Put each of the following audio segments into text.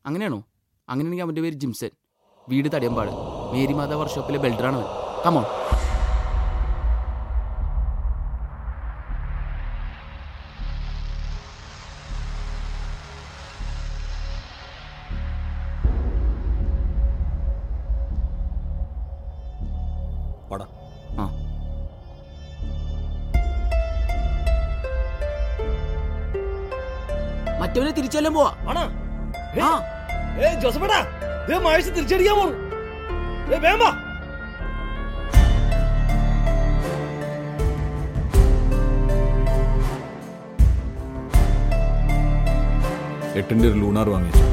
അങ്ങനെയാണോ അങ്ങനെയാണെങ്കിൽ അവൻ്റെ പേര് ജിംസൺ വീട് തടിയമ്പാട് മേരിമാത വർക്ക്ഷോപ്പിലെ ബെൽഡറാണ് അവൻ കമോൺ പടാ ആ മറ്റവനെ തിരിച്ചെല്ലാം പോവാ ആണോ ആ ഏ ജോസഫേട്ടാ ദേ മഹേഷ് തിരിച്ചടിക്കാൻ പോണു ഏ വേഗം വാ എട്ടിന്റെ ഒരു ലൂണാർ വാങ്ങിച്ചു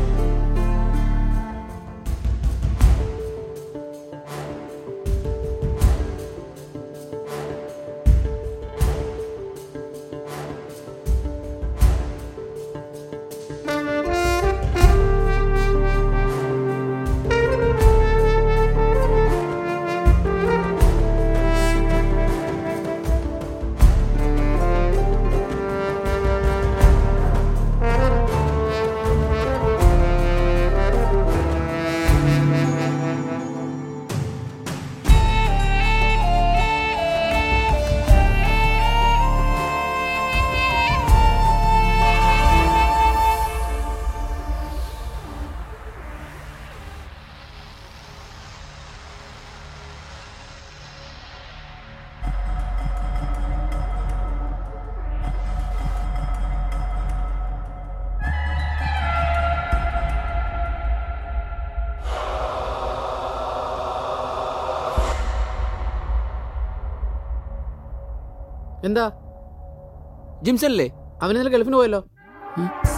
എന്താ ജിംസൺ അല്ലേ അവൻ ഇന്നലെ ഗൾഫിന് പോയല്ലോ ഉം.